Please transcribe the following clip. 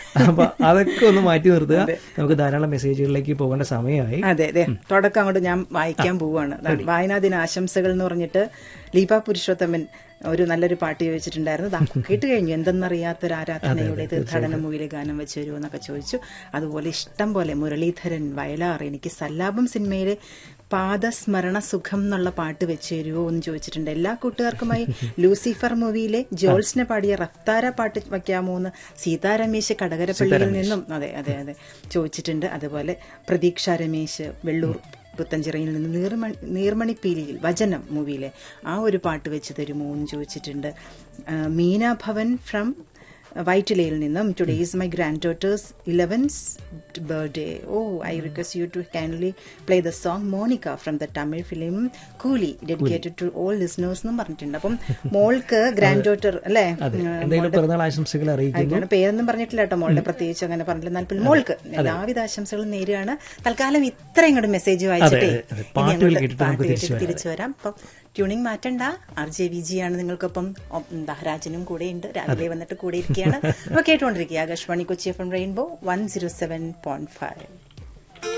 അപ്പൊ അതൊക്കെ ഒന്ന് മാറ്റി നിർത്തുക നമുക്ക് ധാരാളം മെസ്സേജുകളിലേക്ക് പോകേണ്ട സമയമായി അതെ അതെ തുടക്കം അങ്ങോട്ട് ഞാൻ വായിക്കാൻ പോവാണ് ദാ വായനാ ദിന ആശംസകൾ എന്ന് പറഞ്ഞിട്ട് ലീപ പുരുഷോത്തമൻ ഒരു നല്ലൊരു പാട്ട് ചോദിച്ചിട്ടുണ്ടായിരുന്നു ദാ കേട്ട് കഴിഞ്ഞു എന്തെന്നറിയാത്തൊരു ആരാധനയുടെ തീർത്ഥാടന മൂവിലെ ഗാനം വെച്ച് തരുമോ എന്നൊക്കെ ചോദിച്ചു അതുപോലെ ഇഷ്ടം പോലെ മുരളീധരൻ വയലാർ എനിക്ക് സല്ലാപം സിനിമയിലെ പാദസ്മരണ സുഖം എന്നുള്ള പാട്ട് വെച്ച് തരുമോ എന്ന് ചോദിച്ചിട്ടുണ്ട് എല്ലാ കൂട്ടുകാർക്കുമായി ലൂസിഫർ മൂവിയിലെ ജോൾസിനെ പാടിയ റഫ്താര പാട്ട് വയ്ക്കാമോ എന്ന് സീതാ രമേശ് കടകരപ്പള്ളിയിൽ നിന്നും അതെ അതെ അതെ ചോദിച്ചിട്ടുണ്ട് അതുപോലെ പ്രതീക്ഷ രമേശ് വെള്ളൂർ പുത്തഞ്ചിറയിൽ നിന്ന് നീർമണി നീർമണിപ്പീലിയിൽ വചനം മൂവിയിലെ ആ ഒരു പാട്ട് വെച്ച് തരുമോ എന്ന് ചോദിച്ചിട്ടുണ്ട് ആ, മീന ഭവൻ ഫ്രം വൈറ്റിലയിൽ നിന്നും today is my granddaughter's eleven's birthday oh I request you to kindly play the song Monica from the Tamil film Coolie dedicated to all listeners എന്നും പറഞ്ഞിട്ടുണ്ട് അപ്പം മോൾക്ക് ഗ്രാൻഡ് ഡോട്ടർ അല്ലേ എന്തെങ്കിലും പിറന്നാൾ ആശംസകൾ അറിയിക്കുന്നു ആയിട്ടാണ് പേരൊന്നും പറഞ്ഞിട്ടില്ല കേട്ടോ മോളുടെ പ്രത്യേകിച്ച് അങ്ങനെ പറഞ്ഞില്ല എന്നാൽ പോലും മോൾക്ക് എല്ലാവിധ ആശംസകളും നേരെയാണ് തൽക്കാലം ഇത്ര ഇങ്ങോട്ട് മെസ്സേജ് വായിച്ചിട്ടേ അതെ, അതെ. ഇനി പാട്ടുകൾ അങ്ങോട്ട് കേട്ടിട്ട് പാട്ട് നമുക്ക് കേട്ടിട്ട് തിരിച്ചു വരാം അപ്പം ട്യൂണിംഗ് മാറ്റണ്ട ആർ ജെ വി ജി ആണ് നിങ്ങൾക്കൊപ്പം ഒപ്പം ദഹരാജനും കൂടെ ഉണ്ട് രാവിലെ വന്നിട്ട് കൂടെ ഇരിക്കുകയാണ് അപ്പൊ കേട്ടുകൊണ്ടിരിക്കുക Akashvani Kochi F M rainbow one zero seven point five